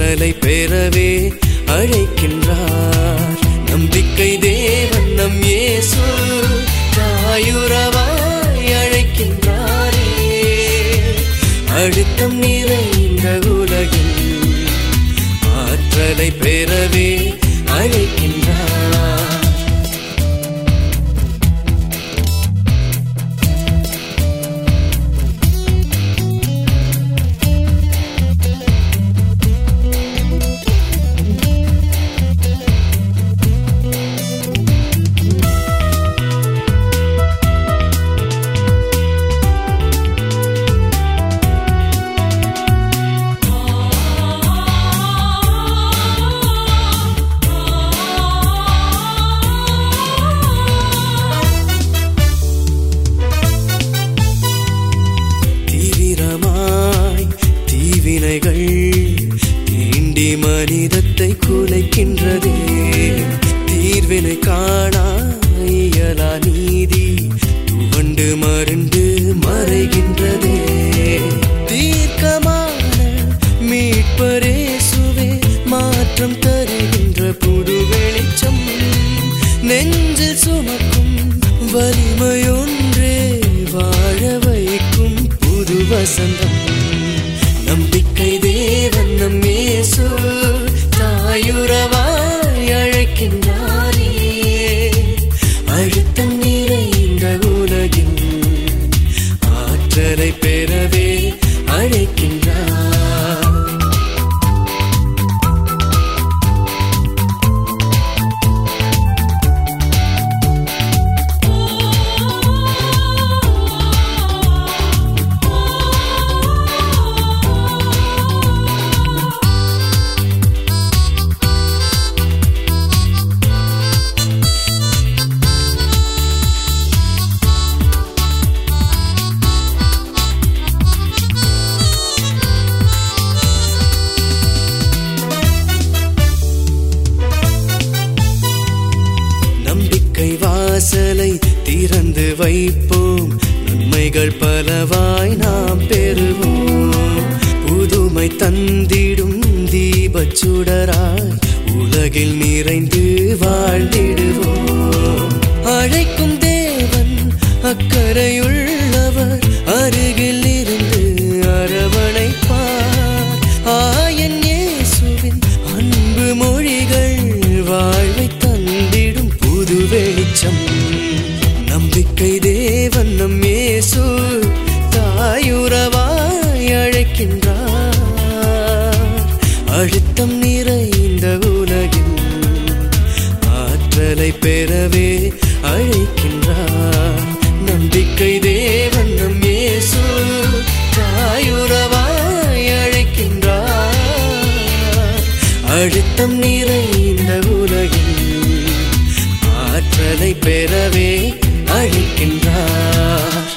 ஆற்றலை பெறவே அழைக்கின்றார் நம்பிக்கை தேவன் நம் இயேசு தாயுறவாய் அழைக்கின்றாரே அழுத்தம் நிறைந்த உலகில் ஆற்றலை பெறவே அழைக்கின்றார் தீவிரமாய் தீவினைகள் தீண்டி மனிதத்தை குலைக்கின்றதே தீர்வினை காணா இயலா நீதி துவண்டு மருண்டு மறைகின்றதே தீர்க்கமான மீட்பரேசுவே மாற்றம் தருகின்ற புது வெளிச்சம் நெஞ்சில் சுமக்கும் வலிமையொன்றே வாழ வைக்கும் புது வசந்தம் நம்பிக்கை தேவன் நம் இயேசு தாயுறவாய் அழைக்கின்றாரே அழுத்தம் நிறைந்த உலகில் ஆற்றலை பெறவே அழைக்கின்றார் நம்பிக்கை வாசலை திறந்து வைப்போம் நன்மைகள் பலவாய் நாம் பெறுவோம் புதுமை தந்திடும் தீபச் சுடராய் உலகில் நிறைந்து வாழ்ந்திடுவோம் அழைக்கும் தேவன் அக்கறையுள்ளவர் அருகில் இருந்து அரவணைப்பார் ஆயன் இயேசுவின் அன்பு மொழிகள் வாழ்வை தந்திடும் புது வெளிச்சம் நம்பிக்கை தேவன் நம் இயேசு தாயுறவாய் அழைக்கின்றார் அழுத்தம் நிறைந்த உலகில் ஆற்றலை பெறவே அழைக்கின்றார் நம்பிக்கை தேவன் நம் இயேசு தாயுறவாய் அழைக்கின்றார் அழுத்தம் நிறைந்த உலகில் ஆற்றலை பெறவே அழைக்கின்றார்